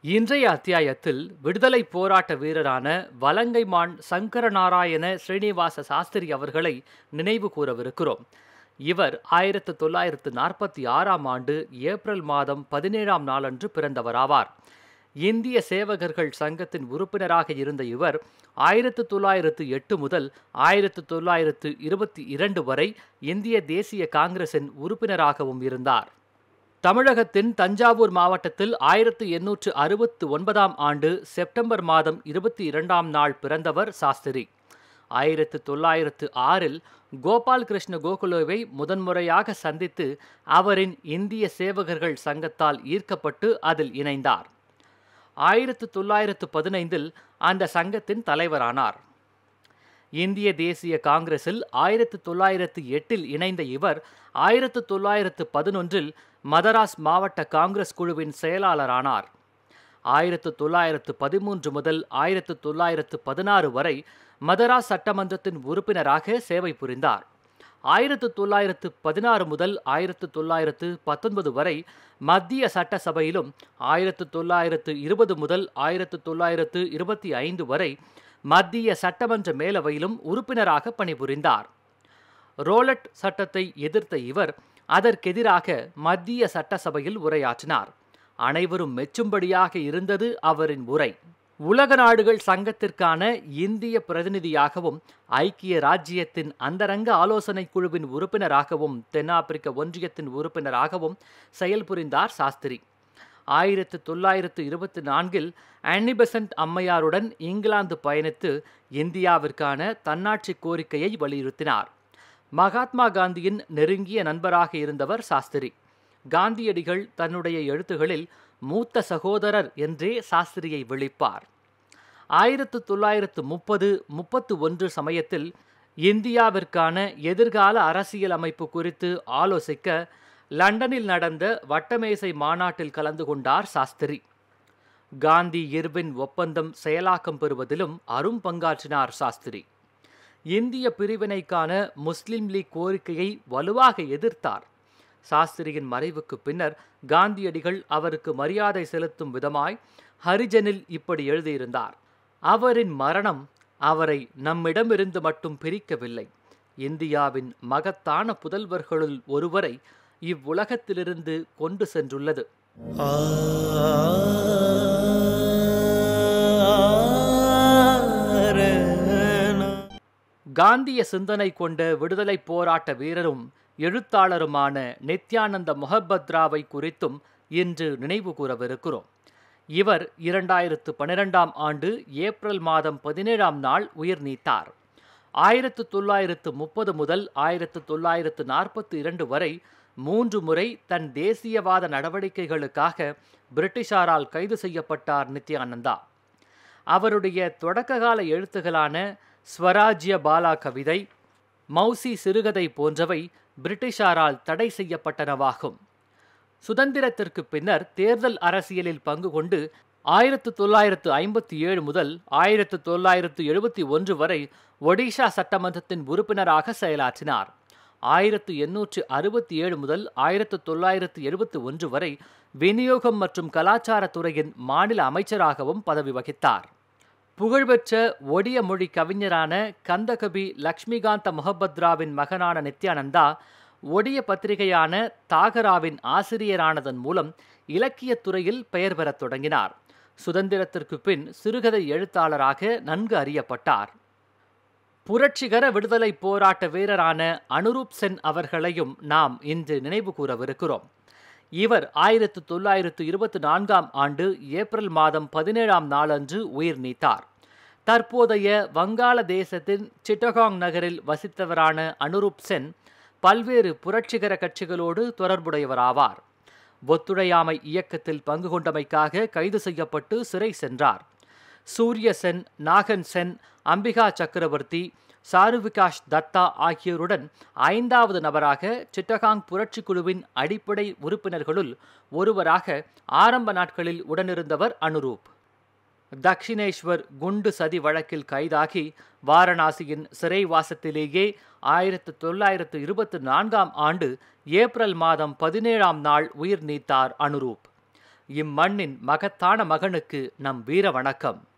இன்றைய அத்தியாயத்தில் விடுதலை போராட்ட வீரரான வலங்கைமான் சங்கரநாராயண ஸ்ரீனிவாச சாஸ்திரி அவர்களை நினைவு கூறவிருக்கிறோம் இவர் ஆயிரத்து தொள்ளாயிரத்து நாற்பத்தி ஆறாம் ஆண்டு ஏப்ரல் மாதம் பதினேழாம் நாளன்று பிறந்தவராவார் இந்திய சேவகர்கள் சங்கத்தின் உறுப்பினராக இருந்த இவர் ஆயிரத்து தொள்ளாயிரத்து எட்டு முதல் ஆயிரத்து தொள்ளாயிரத்து இருபத்தி இரண்டு வரை இந்திய தேசிய காங்கிரசின் உறுப்பினராகவும் இருந்தார் தமிழகத்தின் தஞ்சாவூர் மாவட்டத்தில் ஆயிரத்து எண்ணூற்று அறுபத்து ஒன்பதாம் ஆண்டு செப்டம்பர் மாதம் இருபத்தி இரண்டாம் நாள் பிறந்தவர் சாஸ்திரி ஆயிரத்து தொள்ளாயிரத்து ஆறில் கோபால் கிருஷ்ண கோகுலேவை முதன்முறையாக சந்தித்து அவரின் இந்திய சேவகர்கள் சங்கத்தால் ஈர்க்கப்பட்டு அதில் இணைந்தார் ஆயிரத்து தொள்ளாயிரத்து பதினைந்தில் அந்த சங்கத்தின் தலைவரானார் இந்திய தேசிய காங்கிரஸில் ஆயிரத்து தொள்ளாயிரத்து எட்டில் இணைந்த இவர் ஆயிரத்து தொள்ளாயிரத்து பதினொன்றில் மதராஸ் மாவட்ட காங்கிரஸ் குழுவின் செயலாளரானார் ஆயிரத்து தொள்ளாயிரத்து பதிமூன்று முதல் ஆயிரத்து தொள்ளாயிரத்து பதினாறு வரை மதராஸ் சட்டமன்றத்தின் உறுப்பினராக சேவை புரிந்தார் ஆயிரத்து தொள்ளாயிரத்து பதினாறு முதல் ஆயிரத்து தொள்ளாயிரத்து பத்தொன்பது வரை மத்திய சட்டசபையிலும் ஆயிரத்து தொள்ளாயிரத்து இருபது முதல் ஆயிரத்து தொள்ளாயிரத்து இருபத்தி ஐந்து வரை மத்திய சட்டமன்ற மேலவையிலும் உறுப்பினராக பணிபுரிந்தார் ரோலட் சட்டத்தை எதிர்த்த இவர் அதற்கெதிராக மத்திய சட்டசபையில் உரையாற்றினார் அனைவரும் மெச்சும்படியாக இருந்தது அவரின் உரை உலக நாடுகள் சங்கத்திற்கான இந்திய பிரதிநிதியாகவும் ஐக்கிய ராஜ்யத்தின் அந்தரங்க ஆலோசனை குழுவின் உறுப்பினராகவும் தென்னாப்பிரிக்க ஒன்றியத்தின் உறுப்பினராகவும் செயல்புரிந்தார் சாஸ்திரி ஆயிரத்து தொள்ளாயிரத்து இருபத்தி நான்கில் ஆனிபெசன்ட் அம்மையாருடன் இங்கிலாந்து பயணித்து இந்தியாவிற்கான தன்னாட்சி கோரிக்கையை வலியுறுத்தினார் மகாத்மா காந்தியின் நெருங்கிய நண்பராக இருந்தவர் சாஸ்திரி காந்தியடிகள் தன்னுடைய எழுத்துகளில் மூத்த சகோதரர் என்றே சாஸ்திரியை விழிப்பார் ஆயிரத்து தொள்ளாயிரத்து முப்பது முப்பத்து ஒன்று சமயத்தில் இந்தியாவிற்கான எதிர்கால அரசியல் அமைப்பு குறித்து ஆலோசிக்க லண்டனில் நடந்த வட்டமேசை மாநாட்டில் கலந்து கொண்டார் சாஸ்திரி காந்தி இர்வின் ஒப்பந்தம் செயலாக்கம் பெறுவதிலும் அரும் பங்காற்றினார் சாஸ்திரி இந்திய பிரிவினைக்கான முஸ்லிம் லீக் கோரிக்கையை வலுவாக எதிர்த்தார் சாஸ்திரியின் மறைவுக்கு பின்னர் காந்தியடிகள் அவருக்கு மரியாதை செலுத்தும் விதமாய் ஹரிஜனில் இப்படி எழுதியிருந்தார் அவரின் மரணம் அவரை நம்மிடமிருந்து மட்டும் பிரிக்கவில்லை இந்தியாவின் மகத்தான புதல்வர்களுள் ஒருவரை இவ்வுலகத்திலிருந்து கொண்டு சென்றுள்ளது காந்திய சிந்தனை கொண்ட விடுதலை போராட்ட வீரரும் எழுத்தாளருமான நித்யானந்த மொஹபத்ராவை குறித்தும் இன்று நினைவு கூறவிருக்கிறோம் இவர் இரண்டாயிரத்து பன்னிரெண்டாம் ஆண்டு ஏப்ரல் மாதம் பதினேழாம் நாள் உயிர் நீத்தார் ஆயிரத்து தொள்ளாயிரத்து முப்பது முதல் ஆயிரத்து தொள்ளாயிரத்து நாற்பத்தி இரண்டு வரை மூன்று முறை தன் தேசியவாத நடவடிக்கைகளுக்காக பிரிட்டிஷாரால் கைது செய்யப்பட்டார் நித்யானந்தா அவருடைய தொடக்ககால எழுத்துகளான ஸ்வராஜ்ய பாலா கவிதை மௌசி சிறுகதை போன்றவை பிரிட்டிஷாரால் தடை செய்யப்பட்டனவாகும் சுதந்திரத்திற்கு பின்னர் தேர்தல் அரசியலில் பங்கு கொண்டு ஆயிரத்து தொள்ளாயிரத்து ஐம்பத்தி ஏழு முதல் ஆயிரத்து தொள்ளாயிரத்து எழுபத்தி ஒன்று வரை ஒடிஷா சட்டமன்றத்தின் உறுப்பினராக செயலாற்றினார் ஆயிரத்து எண்ணூற்று அறுபத்தி ஏழு முதல் ஆயிரத்து தொள்ளாயிரத்து எழுபத்தி ஒன்று வரை விநியோகம் மற்றும் கலாச்சாரத்துறையின் மாநில அமைச்சராகவும் பதவி வகித்தார் புகழ்பெற்ற ஒடிய மொழி கவிஞரான கந்தகபி லக்ஷ்மிகாந்த மொஹபத்ராவின் மகனான நித்யானந்தா ஒடிய பத்திரிகையான தாகராவின் ஆசிரியரானதன் மூலம் இலக்கியத் துறையில் பெயர் பெறத் தொடங்கினார் சுதந்திரத்திற்கு பின் சிறுகதை எழுத்தாளராக நன்கு அறியப்பட்டார் புரட்சிகர விடுதலை போராட்ட வீரரான அனுரூப் சென் அவர்களையும் நாம் இன்று நினைவு கூறவிருக்கிறோம் இவர் ஆயிரத்து தொள்ளாயிரத்து இருபத்தி நான்காம் ஆண்டு ஏப்ரல் மாதம் பதினேழாம் நாளன்று உயிர் நீத்தார் தற்போதைய வங்காள தேசத்தின் சிட்டகாங் நகரில் வசித்தவரான அனுரூப் சென் பல்வேறு புரட்சிகர கட்சிகளோடு தொடர்புடையவராவார் ஒத்துழையாமை இயக்கத்தில் பங்கு கொண்டமைக்காக கைது செய்யப்பட்டு சிறை சென்றார் சூரிய சென் நாகன் சென் அம்பிகா சக்கரவர்த்தி சாருவிகாஷ் தத்தா ஆகியோருடன் ஐந்தாவது நபராக சிட்டகாங் புரட்சி குழுவின் அடிப்படை உறுப்பினர்களுள் ஒருவராக ஆரம்ப நாட்களில் உடனிருந்தவர் அனுரூப் தக்ஷிணேஸ்வர் குண்டு சதி வழக்கில் கைதாகி வாரணாசியின் சிறைவாசத்திலேயே ஆயிரத்து தொள்ளாயிரத்து இருபத்தி நான்காம் ஆண்டு ஏப்ரல் மாதம் பதினேழாம் நாள் உயிர் நீத்தார் அனுரூப் இம்மண்ணின் மகத்தான மகனுக்கு நம் வீர வணக்கம்